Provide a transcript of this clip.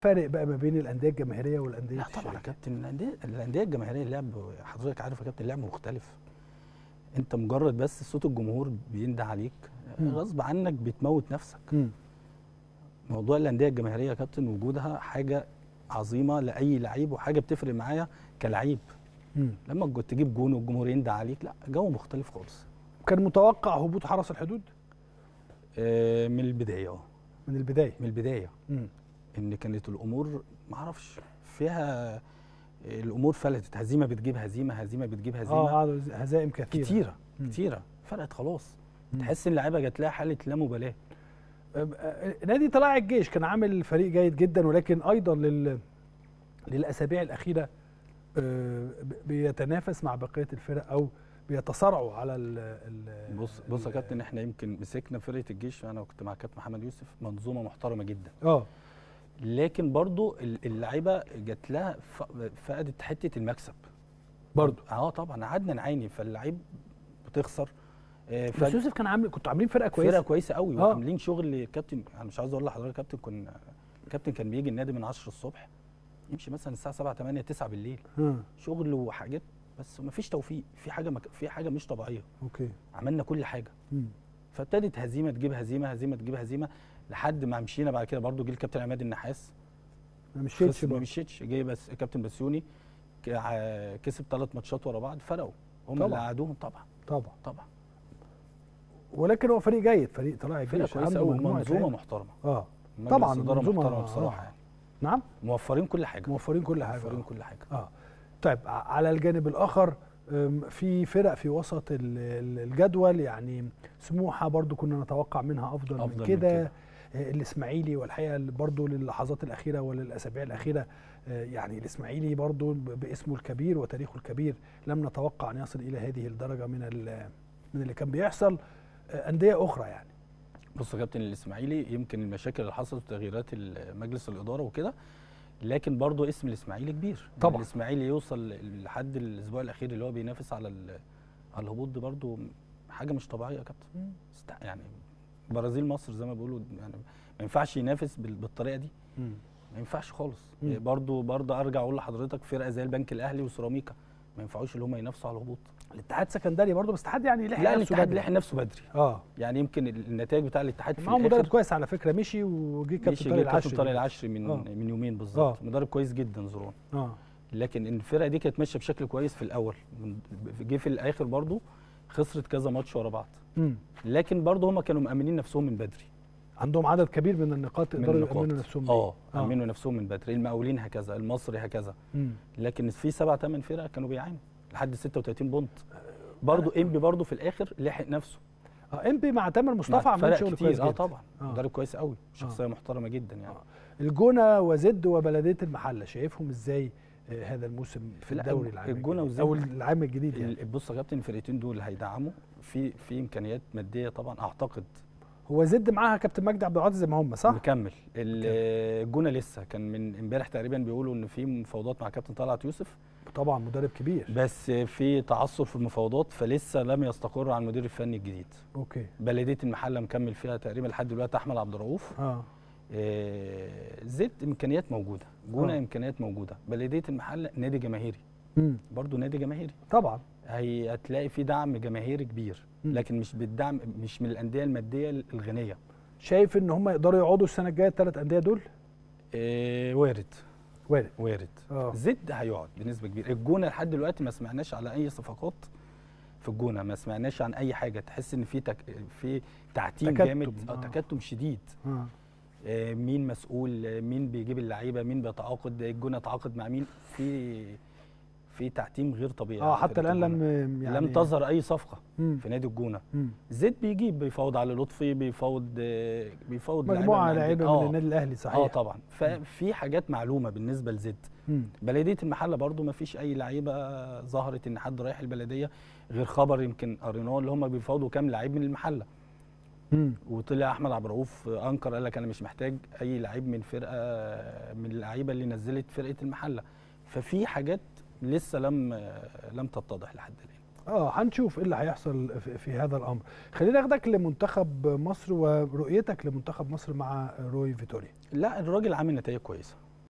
فارق بقى ما بين الانديه الجماهيريه والانديه لا طبعا يا الشركات كابتن الانديه الانديه الجماهيريه اللعب حضرتك عارف يا كابتن اللعب مختلف انت مجرد بس صوت الجمهور بينده عليك مم. غصب عنك بتموت نفسك مم. موضوع الانديه الجماهيريه يا كابتن وجودها حاجه عظيمه لاي لعيب وحاجه بتفرق معايا كلعيب مم. لما الج- تجيب جون والجمهور ينده عليك لا جو مختلف خالص كان متوقع هبوط حرس الحدود آه، من البدايه اه من البدايه من البدايه مم. ان كانت الامور ما اعرفش فيها الامور فلتت هزيمه بتجيب هزيمه هزيمه بتجيب اه هزيمه قعدوا هزائم كثيره كتيره مم. كتيره فرقت خلاص مم. تحس ان اللعيبه جات لها حاله لا مبالاه آه، آه، نادي طلائع الجيش كان عامل فريق جيد جدا ولكن ايضا لل للاسابيع الاخيره آه، ب- بيتنافس مع بقيه الفرق او بيتصارعوا على ال ال بص بص يا ال- كابتن احنا يمكن مسكنا فرقه الجيش انا كنت مع كابتن محمد يوسف منظومه محترمه جدا اه لكن برضو ال- اللعيبه جات لها ف- فقدت حته المكسب برضو اه طبعا قعدنا نعاني فاللعيب بتخسر آه، بس فج- يوسف كان عامل كنتوا عاملين فرقه كويسه فرقه كويسه قوي آه. وعاملين شغل كابتن انا مش عاوز اقول لحضرتك كابتن كنا الكابتن كان بيجي النادي من 10 الصبح يمشي مثلا الساعه 7 8 9 بالليل اه شغل وحاجات بس ما فيش توفيق في حاجه مك... في حاجه مش طبيعيه اوكي عملنا كل حاجه مم. فابتدت هزيمه تجيب هزيمه هزيمه تجيب هزيمه لحد ما مشينا بعد كده برضو جه الكابتن عماد النحاس ما مشيتش خسر- ما برضو. مشيتش جه بس كابتن بسيوني ك- ع- كسب ثلاث ماتشات ورا بعض فرقوا هم طبعا. اللي قعدوهم طبعا طبعا طبعا ولكن هو فريق جيد فريق طلائع فرقه الجيش كويسه عنده قوي مجموعة منظومه لعيبة. محترمه اه مجلس طبعاً إدارة منظومة- محترمه بصراحه آه. يعني نعم موفرين كل حاجه موفرين كل حاجه موفرين آه. كل حاجه اه طيب ع- على الجانب الاخر أم، في فرق في وسط ال- ال- الجدول يعني سموحه برضو كنا نتوقع منها افضل, أفضل من من كده كده. آه، الاسماعيلي والحقيقه برضو للحظات الاخيره وللاسابيع الاخيره آه، يعني الاسماعيلي برضو ب- باسمه الكبير وتاريخه الكبير لم نتوقع ان يصل الى هذه الدرجه من ال- من اللي كان بيحصل آه، انديه اخرى يعني بص يا كابتن الاسماعيلي يمكن المشاكل اللي حصلت وتغييرات ال- مجلس الاداره وكده لكن برضو اسم الاسماعيلي كبير إن طبعاً. الاسماعيلي يوصل لحد الاسبوع الاخير اللي هو بينافس على ال- على الهبوط دي برضو حاجه مش طبيعيه يا كابتن است- يعني برازيل مصر زي ما بيقولوا يعني ما ينفعش ينافس بال- بالطريقه دي ما ينفعش خالص مم. برضو برضو ارجع اقول لحضرتك فرقه زي البنك الاهلي وسيراميكا ما ينفعوش اللي هم ينافسوا على الهبوط الاتحاد سكندري برضو بس الاتحاد يعني لحق لا نفسه الاتحاد بدري. لحق نفسه بدري اه يعني يمكن ال- النتائج بتاع الاتحاد في معاه مدرب الآخر كويس على فكره مشي وجي كابتن ماشي طارق جه كابتن العشري طارق العشري من آه. من يومين بالظبط مدرب كويس جدا زرون اه لكن الفرقه دي كانت ماشيه بشكل كويس في الاول من- جه في الاخر برضو خسرت كذا ماتش ورا بعض مم. لكن برضو هم كانوا مأمنين نفسهم من بدري عندهم عدد كبير من النقاط من يقدروا النقاط. يأمنوا نفسهم اه بيه. أمنوا نفسهم من بدري المقاولين هكذا المصري هكذا مم. لكن في سبع ثمان فرق كانوا بيعانوا لحد 36 بونت برضو انبي برضو في الاخر لحق نفسه اه امبي مع تامر مصطفى مع عاملين فرق شغل كتير كويس اه جدا طبعا آه. مدرب كويس قوي شخصيه محترمه جدا يعني آه. الجونه وزد وبلديه المحله شايفهم ازاي آه هذا الموسم في لا، الدوري العام الجونة الجديد؟ وزد- او العام الجديد يعني ال- بص يا كابتن الفرقتين دول هيدعموا في في امكانيات ماديه طبعا اعتقد هو زد معاها كابتن مجدي عبد العاطي زي ما هم صح؟ مكمل ال- الجونه لسه كان من امبارح تقريبا بيقولوا ان في مفاوضات مع كابتن طلعت يوسف طبعا مدرب كبير بس في تعثر في المفاوضات فلسه لم يستقر على المدير الفني الجديد اوكي بلديه المحله مكمل فيها تقريبا لحد دلوقتي احمد عبد الرؤوف اه آه، زد امكانيات موجوده جونه آه. امكانيات موجوده بلديه المحله نادي جماهيري مم. برضو نادي جماهيري طبعا هي هتلاقي في دعم جماهيري كبير مم. لكن مش بالدعم مش من الانديه الماديه الغنيه شايف ان هم يقدروا يقعدوا السنه الجايه الثلاث انديه دول؟ آه، وارد وارد وارد اه زد هيقعد بنسبه كبيره الجونه لحد دلوقتي ما سمعناش على اي صفقات في الجونه ما سمعناش عن اي حاجه تحس ان في تك... في تعتيم تكتم، جامد آه. آه. تكتم شديد اه آه، مين مسؤول آه، مين بيجيب اللعيبه مين بيتعاقد الجونه تعاقد مع مين في في تعتيم غير طبيعي اه على حتى فرقة الان لم الجونة. يعني لم تظهر اي صفقه مم. في نادي الجونه مم. زد بيجيب بيفاوض على لطفي بيفاوض آه، بيفاوض مجموعه من لعيبه أندية- من آه، النادي الاهلي صحيح اه طبعا ففي حاجات معلومه بالنسبه لزد مم. بلديه المحله برضو ما فيش اي لعيبه ظهرت ان حد رايح البلديه غير خبر يمكن قريناه اللي هم بيفاوضوا كام لعيب من المحله مم. وطلع احمد عبد الرؤوف انكر قال لك انا مش محتاج اي لعيب من فرقه من اللعيبه اللي نزلت فرقه المحله ففي حاجات لسه لم لم تتضح لحد الان اه هنشوف ايه اللي هيحصل في, في هذا الامر خلينا ناخدك لمنتخب مصر ورؤيتك لمنتخب مصر مع روي فيتوريا لا الراجل عامل نتائج كويسه